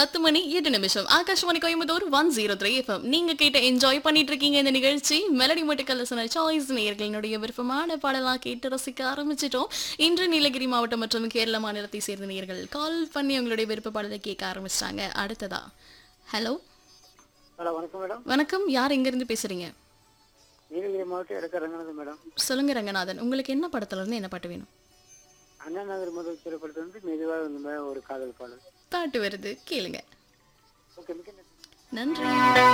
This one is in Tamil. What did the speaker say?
பத்து மணி எட்டு நிமிஷம் Akashvani Coimbatore one zero three FM நீங்க கேட்ட என்ஜாய் பண்ணிட்டு இருக்கீங்க இந்த நிகழ்ச்சி மெலடி மட்டுக்கல்ல சொன்ன சாய்ஸ் நேயர்களினுடைய விருப்பமான பாடலாம் கேட்டு ரசிக்க ஆரம்பிச்சிட்டோம் இன்று நீலகிரி மாவட்டம் மற்றும் கேரள மாநிலத்தை சேர்ந்த நேயர்கள் கால் பண்ணி உங்களுடைய விருப்ப பாடலை கேட்க ஆரம்பிச்சிட்டாங்க அடுத்ததா ஹலோ ஹலோ வணக்கம் மேடம் வணக்கம் யார் எங்க இருந்து பேசுறீங்க நீலகிரி மாவட்டம் எடுக்க ரங்கநாதன் மேடம் சொல்லுங்க ரங்கநாதன் உங்களுக்கு என்ன படத்துல இருந்து என்ன பாட்டு வேணும் அண்ணா நகர் முதல் திரைப்படத்தில் வந்து மெதுவாக இந்த மாதிரி ஒரு காதல் பாடல் பாட்டு வருது கேளுங்க ஓகே மிக்க நன்றி நன்றி